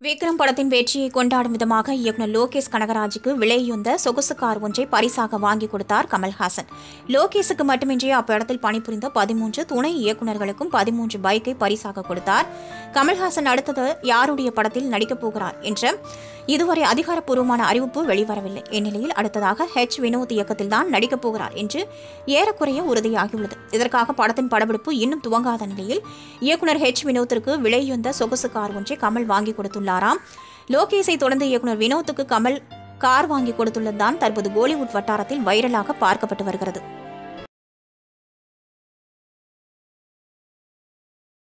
விக்ரம் படத்தின் வெற்றியை கொண்டாடும் விதமாக இயக்குனர் லோகேஷ் கனகராஜுக்கு விலையுந்த சொகுசு கார் ஒன்றை பரிசாக வாங்கி கொடுத்தார் கமல்ஹாசன் லோகேஷுக்கு மட்டுமின்றி அப்படத்தில் பணிபுரிந்த பதிமூன்று துணை இயக்குநர்களுக்கும் பதிமூன்று பைக்கை பரிசாக கொடுத்தார் கமல்ஹாசன் அடுத்தது யாருடைய படத்தில் நடிக்கப் போகிறார் என்ற இதுவரை அதிகாரப்பூர்வமான அறிவிப்பு வெளிவரவில்லை இந்நிலையில் அடுத்ததாக ஹெச் வினோத் இயக்கத்தில் தான் நடிக்கப் போகிறார் என்று ஏறக்குறைய உறுதியாகியுள்ளது இதற்காக படத்தின் படப்பிடிப்பு இன்னும் துவங்காத நிலையில் இயக்குனர் ஹெச் வினோத்திற்கு விலையுந்த சொகுசு கார் ஒன்றை கமல் வாங்கி கொடுத்துள்ளாராம் லோகேஷை தொடர்ந்து இயக்குனர் வினோத்துக்கு கமல் கார் வாங்கி கொடுத்துள்ளதுதான் தற்போது கோலிவுட் வட்டாரத்தில் வைரலாக பார்க்கப்பட்டு வருகிறது